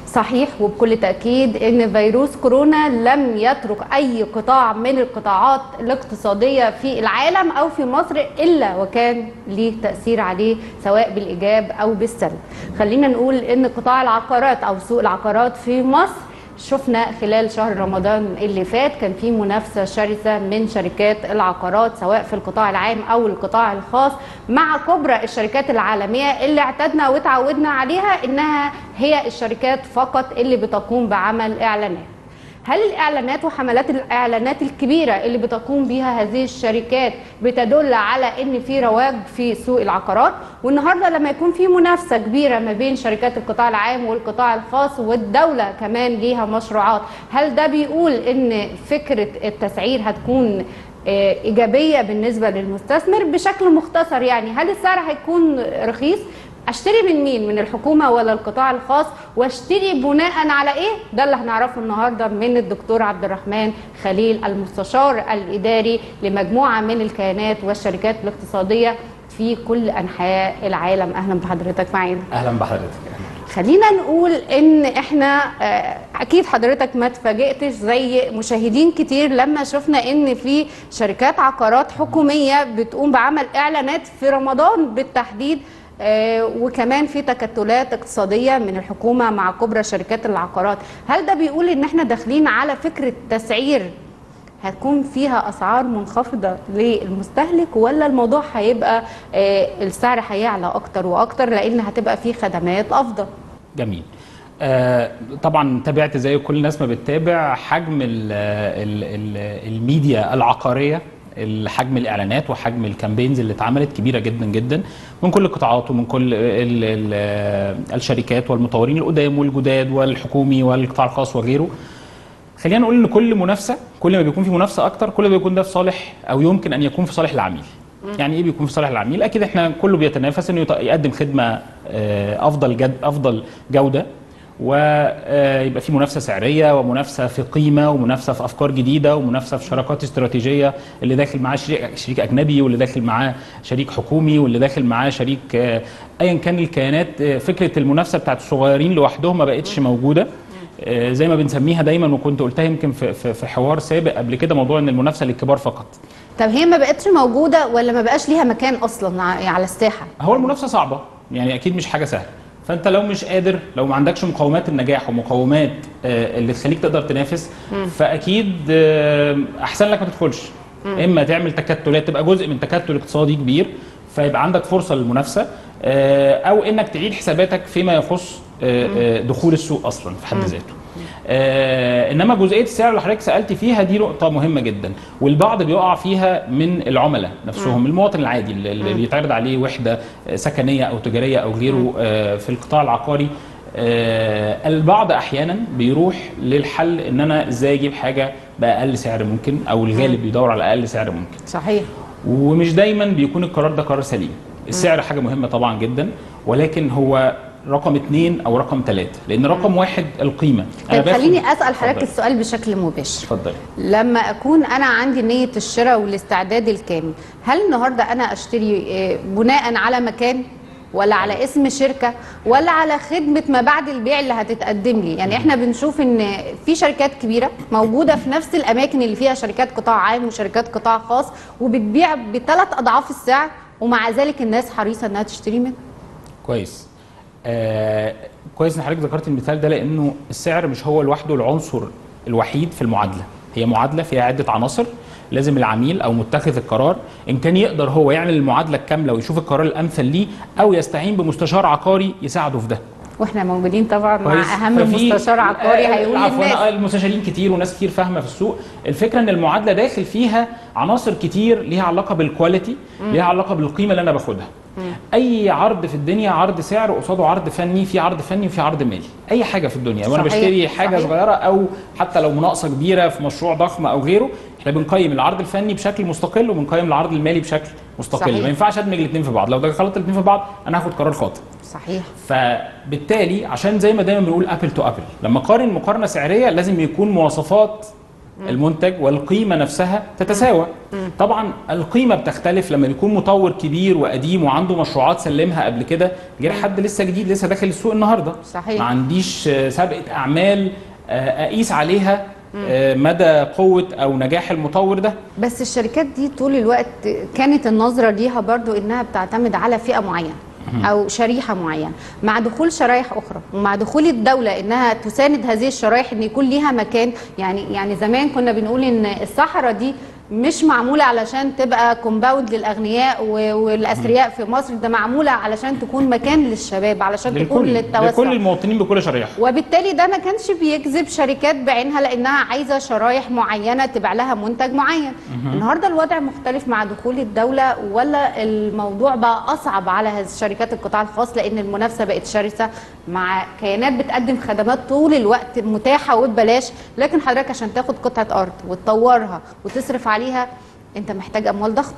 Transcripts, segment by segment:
صحيح وبكل تأكيد أن فيروس كورونا لم يترك أي قطاع من القطاعات الاقتصادية في العالم أو في مصر إلا وكان ليه تأثير عليه سواء بالإيجاب أو بالسلب خلينا نقول أن قطاع العقارات أو سوق العقارات في مصر شفنا خلال شهر رمضان اللي فات كان في منافسة شرسة من شركات العقارات سواء في القطاع العام أو القطاع الخاص مع كبرى الشركات العالمية اللي اعتدنا وتعودنا عليها إنها هي الشركات فقط اللي بتقوم بعمل إعلانات هل الاعلانات وحملات الاعلانات الكبيره اللي بتقوم بها هذه الشركات بتدل على ان في رواج في سوق العقارات والنهارده لما يكون في منافسه كبيره ما بين شركات القطاع العام والقطاع الخاص والدوله كمان ليها مشروعات هل ده بيقول ان فكره التسعير هتكون ايجابيه بالنسبه للمستثمر بشكل مختصر يعني هل السعر هيكون رخيص اشتري من مين من الحكومه ولا القطاع الخاص واشتري بناء على ايه ده اللي هنعرفه النهارده من الدكتور عبد الرحمن خليل المستشار الاداري لمجموعه من الكيانات والشركات الاقتصاديه في كل انحاء العالم اهلا بحضرتك معانا اهلا بحضرتك خلينا نقول ان احنا اكيد حضرتك ما اتفاجئتش زي مشاهدين كتير لما شفنا ان في شركات عقارات حكوميه بتقوم بعمل اعلانات في رمضان بالتحديد آه وكمان في تكتلات اقتصاديه من الحكومه مع كبرى شركات العقارات هل ده بيقول ان احنا داخلين على فكره تسعير هتكون فيها اسعار منخفضه للمستهلك ولا الموضوع هيبقى آه السعر هيعلى اكتر واكتر لان هتبقى فيه خدمات افضل جميل آه طبعا تابعت زي كل الناس ما بتتابع حجم ال ال ال الميديا العقاريه حجم الاعلانات وحجم الكامبينز اللي اتعملت كبيره جدا جدا من كل القطاعات ومن كل ال ال الشركات والمطورين القدام والجداد والحكومي والقطاع الخاص وغيره خلينا نقول ان كل منافسه كل ما بيكون في منافسه اكتر كل ما بيكون ده في صالح او يمكن ان يكون في صالح العميل يعني ايه بيكون في صالح العميل اكيد احنا كله بيتنافس انه يقدم خدمه افضل جد افضل جوده ويبقى في منافسه سعريه ومنافسه في قيمه ومنافسه في افكار جديده ومنافسه في شراكات استراتيجيه اللي داخل معاه شريك شريك اجنبي واللي داخل معاه شريك حكومي واللي داخل معاه شريك ايا كان الكيانات فكره المنافسه بتاعت الصغيرين لوحدهم ما بقتش موجوده زي ما بنسميها دايما وكنت قلتها يمكن في في حوار سابق قبل كده موضوع ان المنافسه للكبار فقط طب هي ما بقتش موجوده ولا ما بقاش ليها مكان اصلا على الساحه هو المنافسه صعبه يعني اكيد مش حاجه سهله فانت لو مش قادر لو ما عندكش مقومات النجاح ومقومات اللي تخليك تقدر تنافس فاكيد احسن لك ما تدخلش اما تعمل تكتلات تبقى جزء من تكتل اقتصادي كبير فيبقى عندك فرصه للمنافسه او انك تعيد حساباتك فيما يخص دخول السوق اصلا في حد ذاته آه انما جزئيه السعر اللي حضرتك سالت فيها دي نقطه مهمه جدا والبعض بيقع فيها من العملاء نفسهم المواطن العادي اللي بيتعرض عليه وحده سكنيه او تجاريه او غيره آه في القطاع العقاري آه البعض احيانا بيروح للحل ان انا ازاي اجيب حاجه باقل سعر ممكن او الغالب بيدور على اقل سعر ممكن صحيح ومش دايما بيكون القرار ده قرار سليم السعر حاجه مهمه طبعا جدا ولكن هو رقم اثنين او رقم ثلاثه لان رقم واحد القيمه طيب خليني اسال حضرتك السؤال بشكل مباشر اتفضل لما اكون انا عندي نيه الشراء والاستعداد الكامل هل النهارده انا اشتري بناء على مكان ولا على اسم شركه ولا على خدمه ما بعد البيع اللي هتتقدم لي يعني احنا بنشوف ان في شركات كبيره موجوده في نفس الاماكن اللي فيها شركات قطاع عام وشركات قطاع خاص وبتبيع بثلاث اضعاف السعر ومع ذلك الناس حريصه انها تشتري منها كويس آه كويس ان حضرتك ذكرت المثال ده لانه السعر مش هو لوحده العنصر الوحيد في المعادله هي معادله فيها عده عناصر لازم العميل او متخذ القرار ان كان يقدر هو يعمل المعادله الكامله ويشوف القرار الامثل ليه او يستعين بمستشار عقاري يساعده في ده واحنا موجودين طبعا مع اهم مستشار عقاري هيقول للناس المستشارين كتير وناس كتير فاهمه في السوق الفكره ان المعادله داخل فيها عناصر كتير ليها علاقه بالكواليتي ليها علاقه بالقيمه اللي انا باخدها اي عرض في الدنيا عرض سعر قصاده عرض فني في عرض فني وفي عرض مالي اي حاجه في الدنيا وانا بشتري حاجه صحيح. صغيره او حتى لو مناقصه كبيره في مشروع ضخم او غيره احنا بنقيم العرض الفني بشكل مستقل وبنقيم العرض المالي بشكل مستقل صحيح. ما ينفعش ادمج الاثنين في بعض لو دخلت الاثنين في بعض انا هاخد قرار خاطئ صحيح فبالتالي عشان زي ما دايما بنقول ابل تو ابل لما اقارن مقارنه سعريه لازم يكون مواصفات المنتج والقيمه نفسها تتساوى طبعا القيمه بتختلف لما بيكون مطور كبير وقديم وعنده مشروعات سلمها قبل كده غير حد لسه جديد لسه داخل السوق النهارده صحيح. ما عنديش آه، سابقه اعمال آه، اقيس عليها آه، مدى قوه او نجاح المطور ده بس الشركات دي طول الوقت كانت النظرة ليها برضو انها بتعتمد على فئة معينة او شريحة معينة مع دخول شرايح اخرى ومع دخول الدولة انها تساند هذه الشرايح ان يكون ليها مكان يعني يعني زمان كنا بنقول ان الصحراء دي مش معمولة علشان تبقى كومباوند للاغنياء و- والاثرياء في مصر ده معمولة علشان تكون مكان للشباب علشان تكون للكل للتوسع لكل المواطنين بكل شريحه وبالتالي ده ما كانش بيجذب شركات بعينها لانها عايزه شرايح معينه تبيع لها منتج معين النهارده الوضع مختلف مع دخول الدوله ولا الموضوع بقى اصعب على هذه شركات القطاع الخاص لان المنافسه بقت شرسه مع كيانات بتقدم خدمات طول الوقت متاحه وببلاش لكن حضرتك عشان تاخد قطعه ارض وتطورها وتصرف عليها انت محتاج اموال ضخمه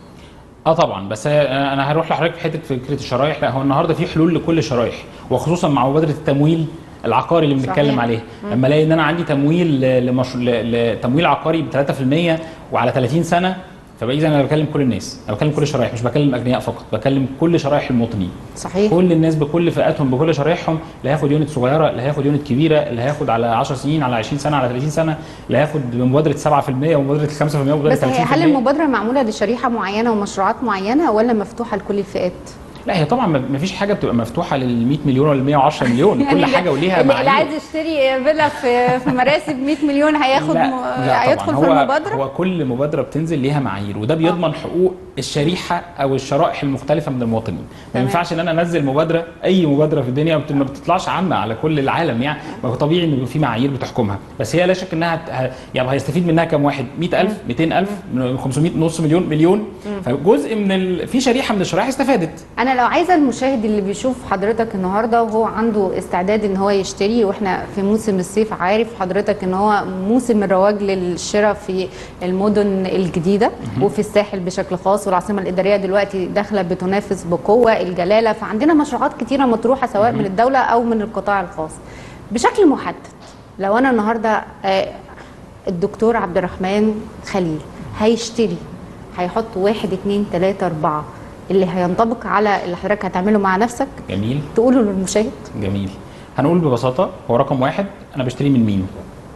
اه طبعا بس هي- انا هروح لحضرتك في حته فكره الشرايح لا هو النهارده في حلول لكل الشرايح وخصوصا مع مبادره التمويل العقاري اللي بنتكلم صحيح. عليه لما الاقي ان انا عندي تمويل ل- لمش... ل- لتمويل عقاري ب 3% وعلى 30 سنه فبقى اذا انا بكلم كل الناس انا بكلم كل الشرايح مش بكلم اغنياء فقط بكلم كل شرايح المواطنين صحيح كل الناس بكل فئاتهم بكل شرايحهم اللي هياخد يونت صغيره اللي هياخد يونت كبيره اللي هياخد على 10 سنين على 20 سنه على 30 سنه اللي هياخد بمبادره 7% ومبادره 5% ومبادره بس هي 30% هل المبادره معموله لشريحه معينه ومشروعات معينه ولا مفتوحه لكل الفئات لا هي طبعا ما فيش حاجه بتبقى مفتوحه لل 100 مليون ولا 110 مليون كل حاجه وليها اللي, اللي عايز معايير يشتري فيلا في في مراسي ب 100 مليون هياخد لا م... لا هيدخل طبعا في هو المبادره هو كل مبادره بتنزل ليها معايير وده بيضمن حقوق الشريحه او الشرائح المختلفه من المواطنين ما تمام. ينفعش ان انا انزل مبادره اي مبادره في الدنيا بت- ما بتطلعش عامه على كل العالم يعني ما هو طبيعي ان يبقى في معايير بتحكمها بس هي لا شك انها هت- ه- يعني هيستفيد منها كام واحد 100000 200000 من 500 نص مليون مليون فجزء من ال... في شريحه من الشرائح استفادت انا لو عايزه المشاهد اللي بيشوف حضرتك النهارده وهو عنده استعداد ان هو يشتري واحنا في موسم الصيف عارف حضرتك ان هو موسم الرواج للشراء في المدن الجديده وفي الساحل بشكل خاص والعاصمه الاداريه دلوقتي داخله بتنافس بقوه الجلاله فعندنا مشروعات كتيره مطروحه سواء من الدوله او من القطاع الخاص بشكل محدد لو انا النهارده آه، الدكتور عبد الرحمن خليل هيشتري هيحط واحد اتنين تلاته اربعه اللي هينطبق على اللي حضرتك هتعمله مع نفسك جميل تقوله للمشاهد جميل هنقول ببساطة هو رقم واحد أنا بشتري من مين؟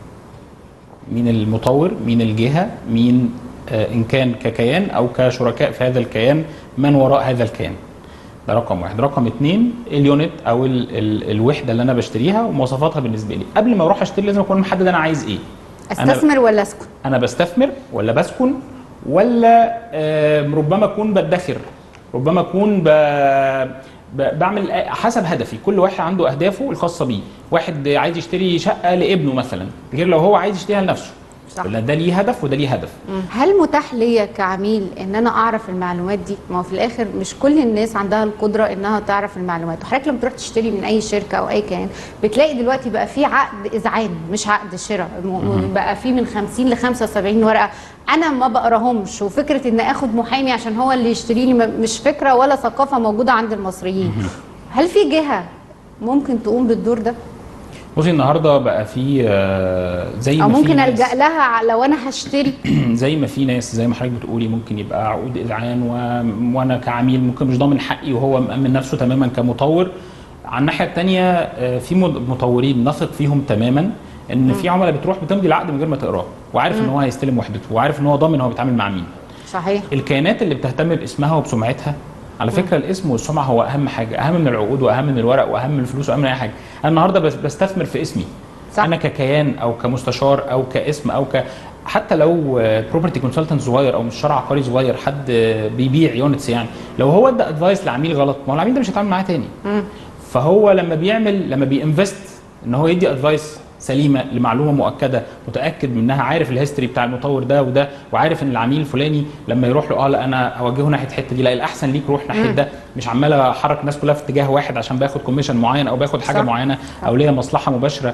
مين المطور؟ مين الجهة؟ مين آه إن كان ككيان أو كشركاء في هذا الكيان من وراء هذا الكيان؟ ده رقم واحد، رقم اتنين اليونت أو ال ال الوحدة اللي أنا بشتريها ومواصفاتها بالنسبة لي، قبل ما أروح أشتري لازم أكون محدد أنا عايز إيه؟ أنا- استثمر ولا اسكن انا بستثمر ولا بسكن ولا آه، ربما اكون بدخر ربما اكون ب... ب... بعمل حسب هدفي كل واحد عنده اهدافه الخاصه بيه واحد عايز يشتري شقه لابنه مثلا غير لو هو عايز يشتريها لنفسه صح. ولا ده ليه هدف وده ليه هدف هل متاح ليا كعميل ان انا اعرف المعلومات دي ما هو في الاخر مش كل الناس عندها القدره انها تعرف المعلومات وحضرتك لما تروح تشتري من اي شركه او اي كيان بتلاقي دلوقتي بقى في عقد اذعان مش عقد شراء م- بقى في من 50 ل 75 ورقه انا ما بقراهمش وفكره ان اخد محامي عشان هو اللي يشتري لي م- مش فكره ولا ثقافه موجوده عند المصريين هل في جهه ممكن تقوم بالدور ده بصي النهارده بقى في آه، زي او ما في ممكن ناس- الجا لها لو انا هشتري زي ما في ناس زي ما حضرتك بتقولي ممكن يبقى عقود اذعان و... وانا كعميل ممكن مش ضامن حقي وهو مأمن نفسه تماما كمطور على الناحيه الثانيه في مد- مطورين نثق فيهم تماما ان في عملاء بتروح بتمضي العقد من غير ما تقراه وعارف ان هو هيستلم وحدته وعارف ان هو ضامن هو بيتعامل مع مين صحيح الكيانات اللي بتهتم باسمها وبسمعتها على فكره الاسم والسمعه هو اهم حاجه اهم من العقود واهم من الورق واهم من الفلوس واهم من اي حاجه انا النهارده بس- بستثمر في اسمي صح. انا ككيان او كمستشار او كاسم او ك حتى لو بروبرتي كونسلتنت صغير او مستشار عقاري صغير حد آه، بيبيع يونتس يعني لو هو ادى ادفايس لعميل غلط ما هو العميل ده مش هيتعامل معاه تاني فهو لما بيعمل لما بينفست ان هو يدي ادفايس سليمه لمعلومه مؤكده متاكد منها عارف الهيستوري بتاع المطور ده وده وعارف ان العميل الفلاني لما يروح له اه لا انا اوجهه ناحيه الحته دي لا الاحسن ليك روح ناحيه ده مش عمال احرك الناس كلها في اتجاه واحد عشان باخد كوميشن معين او باخد حاجه صح. معينه او ليا مصلحه مباشره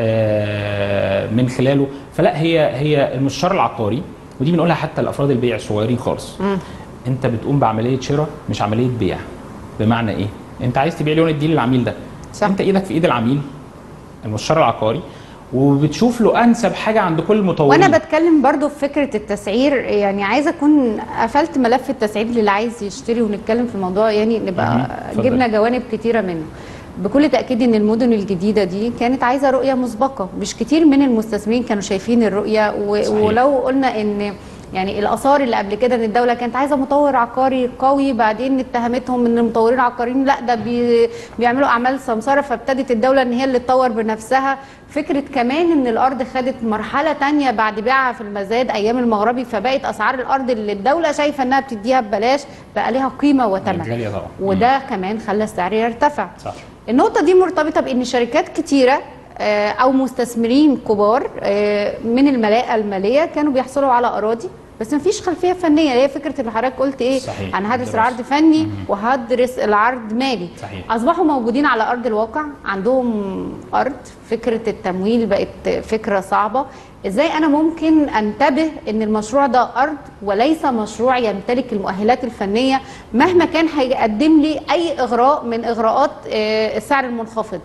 آه، من خلاله فلا هي هي المستشار العقاري ودي بنقولها حتى لافراد البيع الصغيرين خالص انت بتقوم بعمليه شراء مش عمليه بيع بمعنى ايه انت عايز تبيع اليونت دي للعميل ده صح. انت ايدك في ايد العميل المستشار العقاري وبتشوف له انسب حاجه عند كل المطورين وانا بتكلم برضو في فكره التسعير يعني عايزه اكون قفلت ملف التسعير للي عايز يشتري ونتكلم في الموضوع يعني نبقى مهم. اتفضل. جبنا جوانب كتيره منه بكل تاكيد ان المدن الجديده دي كانت عايزه رؤيه مسبقه مش كتير من المستثمرين كانوا شايفين الرؤيه و... صحيح. ولو قلنا ان يعني الاثار اللي قبل كده ان الدوله كانت عايزه مطور عقاري قوي بعدين اتهمتهم ان المطورين العقاريين لا ده بي بيعملوا اعمال سمسره فابتدت الدوله ان هي اللي تطور بنفسها فكره كمان ان الارض خدت مرحله تانية بعد بيعها في المزاد ايام المغربي فبقت اسعار الارض اللي الدوله شايفه انها بتديها ببلاش بقى ليها قيمه وثمن غاليه طبعا وده كمان خلى السعر يرتفع صح النقطة دي مرتبطة بإن شركات كتيرة آه، أو مستثمرين كبار آه، من الملاءة المالية كانوا بيحصلوا على أراضي بس مفيش خلفية فنية هي فكرة اللي حضرتك قلت إيه صحيح. أنا هدرس دراسة. العرض فني وهدرس العرض مالي صحيح. أصبحوا موجودين على أرض الواقع عندهم أرض فكرة التمويل بقت فكرة صعبة إزاي أنا ممكن أنتبه إن المشروع ده أرض وليس مشروع يمتلك المؤهلات الفنية مهما كان هيقدم لي أي إغراء من إغراءات آه، السعر المنخفض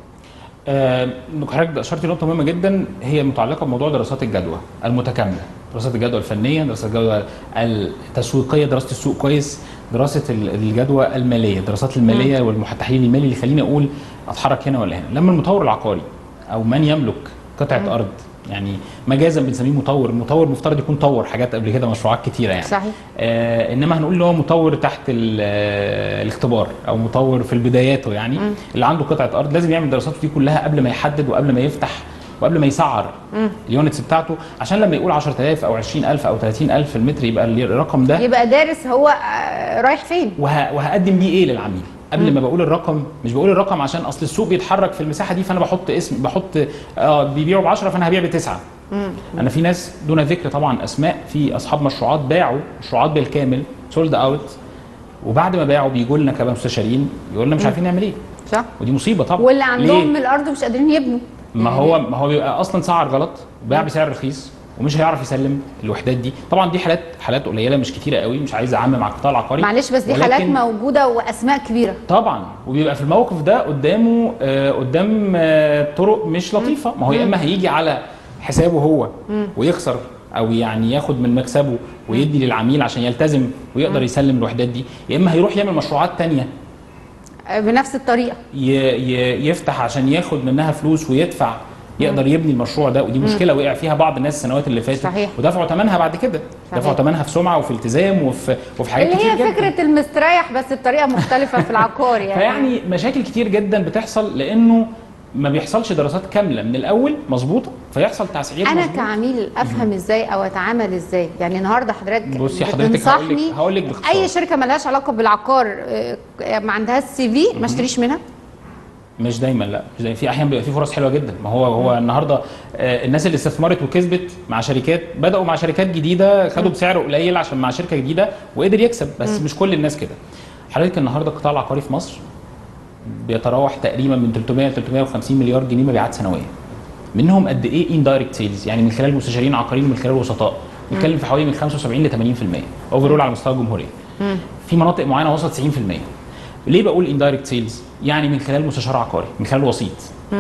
آه، حضرتك اشرت لنقطه مهمه جدا هي متعلقه بموضوع دراسات الجدوى المتكامله دراسات الجدوى الفنيه دراسات الجدوى التسويقيه دراسه السوق كويس دراسه ال- الجدوى الماليه الدراسات الماليه والتحليل المالي اللي يخليني اقول اتحرك هنا ولا هنا لما المطور العقاري او من يملك قطعه ارض يعني مجازا بنسميه مطور المطور مفترض يكون طور حاجات قبل كده مشروعات كتيره يعني صحيح. آه انما هنقول ان هو مطور تحت ال- آه، الاختبار او مطور في بداياته يعني اللي عنده قطعه ارض لازم يعمل دراساته دي كلها قبل ما يحدد وقبل ما يفتح وقبل ما يسعر اليونتس بتاعته عشان لما يقول 10000 او 20000 او 30000 المتر يبقى الرقم ده يبقى دارس هو آه، رايح فين وه... وهقدم بيه ايه للعميل قبل ما بقول الرقم مش بقول الرقم عشان اصل السوق بيتحرك في المساحه دي فانا بحط اسم بحط اه بيبيعوا ب 10 فانا هبيع بتسعه انا في ناس دون ذكر طبعا اسماء في اصحاب مشروعات باعوا مشروعات بالكامل سولد اوت وبعد ما باعوا بيجوا لنا كمستشارين يقول لنا مش عارفين نعمل ايه صح ودي مصيبه طبعا واللي عندهم ليه؟ الأرض مش قادرين يبنوا ما هو ما هو بيبقى اصلا سعر غلط باع بسعر رخيص ومش هيعرف يسلم الوحدات دي طبعا دي حالات حالات قليله مش كتيره قوي مش عايز اعمم على القطاع العقاري معلش بس دي ولكن- حالات موجودة وأسماء كبيرة طبعا وبيبقى في الموقف ده قدامه آه قدام آه طرق مش لطيفه ما هو يا اما هيجي على حسابه هو ويخسر او يعني ياخد من مكسبه ويدي للعميل عشان يلتزم ويقدر يسلم الوحدات دي يا اما هيروح يعمل مشروعات تانية آه، بنفس الطريقة ي- ي- يفتح عشان ياخد منها فلوس ويدفع يقدر يبني المشروع ده ودي مشكله وقع فيها بعض الناس السنوات اللي فاتت صحيح. ودفعوا ثمنها بعد كده صحيح. دفعوا ثمنها في سمعه وفي التزام وفي وفي حاجات اللي كتير هي جدا فكرة المستريح بس بطريقة مختلفة في العقار يعني فيعني مشاكل كتير جدا بتحصل لانه ما بيحصلش دراسات كامله من الاول مظبوطه فيحصل تسعير انا مظبوط. كعميل افهم ازاي او اتعامل ازاي يعني النهارده حضرتك بصي حضرتك هقول لك بتنصحني هقول لك باختصار اي شركه ملهاش علاقه بالعقار آه، ما عندهاش سي في ما اشتريش منها مش دايما لا مش دايما في احيان بيبقى في فرص حلوه جدا ما هو هو النهارده آه، الناس اللي استثمرت وكسبت مع شركات بداوا مع شركات جديده خدوا بسعر قليل عشان مع شركه جديده وقدر يكسب بس مش كل الناس كده حضرتك النهارده القطاع العقاري في مصر بيتراوح تقريبا من 300 ل 350 مليار جنيه مبيعات سنويه منهم قد ايه اندايركت سيلز يعني من خلال مستشارين عقاريين ومن خلال وسطاء بنتكلم في حوالي من 75 ل 80% اوفرول على مستوى الجمهوريه في مناطق معينه وصلت 90% ليه بقول اندايركت سيلز يعني من خلال مستشار عقاري من خلال وسيط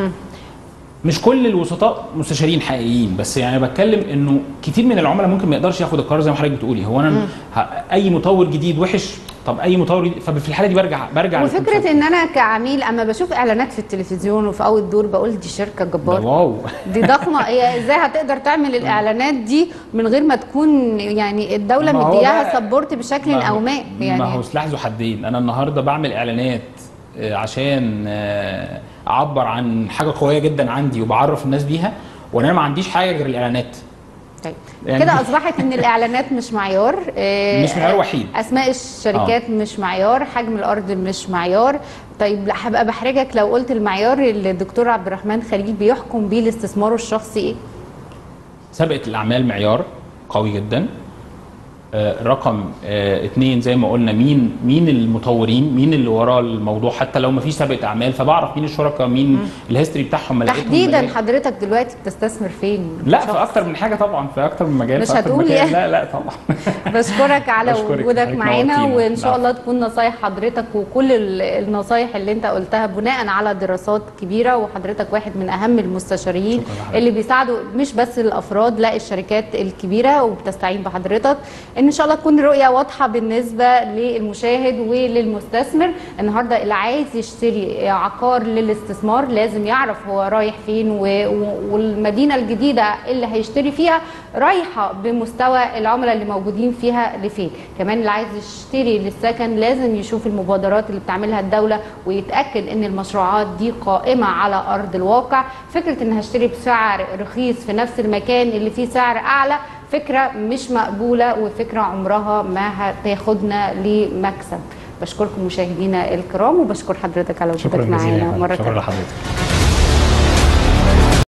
مش كل الوسطاء مستشارين حقيقيين بس يعني بتكلم انه كتير من العملاء ممكن ما يقدرش ياخد القرار زي ما حضرتك بتقولي هو انا ه- اي مطور جديد وحش طب اي مطور جديد ففي الحاله دي برجع برجع وفكره للكونسبت. ان انا كعميل اما بشوف اعلانات في التلفزيون وفي اول دور بقول دي شركه ده جباره واو دي ضخمه هي ازاي هتقدر تعمل الاعلانات دي من غير ما تكون يعني الدوله ما هو مدياها بقى- سبورت بشكل ما هو- او ما ما يعني هو سلاح ذو حدين انا النهارده بعمل اعلانات آه، عشان آه، اعبر عن حاجه قويه جدا عندي وبعرف الناس بيها وانا ما عنديش حاجه غير الاعلانات طيب يعني- كده اصبحت ان الاعلانات مش معيار آه، مش معيار وحيد. اسماء الشركات مش معيار حجم الارض مش معيار طيب لا، هبقى بحرجك لو قلت المعيار اللي الدكتور عبد الرحمن خليل بيحكم بيه لاستثماره الشخصي ايه سابقه الاعمال معيار قوي جدا آه، رقم آه، اتنين زي ما قلنا مين مين المطورين مين اللي ورا الموضوع حتى لو ما فيش سابقه اعمال فبعرف مين الشركاء مين الهيستوري بتاعهم ملاقيتهم تحديدا ملاقي- حضرتك دلوقتي بتستثمر فين لا شخص. في اكتر من حاجه طبعا في اكتر من مجال مش في أكتر من هتقول مكان. يعني. لا لا طبعا بشكرك على بشكرك. وجودك حضرتك معانا نورتينا. وان شاء نعم. الله تكون نصايح حضرتك وكل ال- النصايح اللي انت قلتها بناء على دراسات كبيره وحضرتك واحد من اهم المستشارين شكرا لحضرتك. اللي بيساعدوا مش بس الافراد لا الشركات الكبيره وبتستعين بحضرتك ان شاء الله تكون الرؤيه واضحه بالنسبه للمشاهد وللمستثمر النهارده اللي عايز يشتري عقار للاستثمار لازم يعرف هو رايح فين و- و- والمدينه الجديده اللي هيشتري فيها رايحه بمستوى العملاء اللي موجودين فيها لفين كمان اللي عايز يشتري للسكن لازم يشوف المبادرات اللي بتعملها الدوله ويتاكد ان المشروعات دي قائمه على ارض الواقع فكره ان هشتري بسعر رخيص في نفس المكان اللي فيه سعر اعلى فكره مش مقبوله وفكره عمرها ما هتاخدنا لمكسب بشكركم مشاهدينا الكرام وبشكر حضرتك على شكرا وجودك جزيلا معانا مره شكرا تانية لحضرتك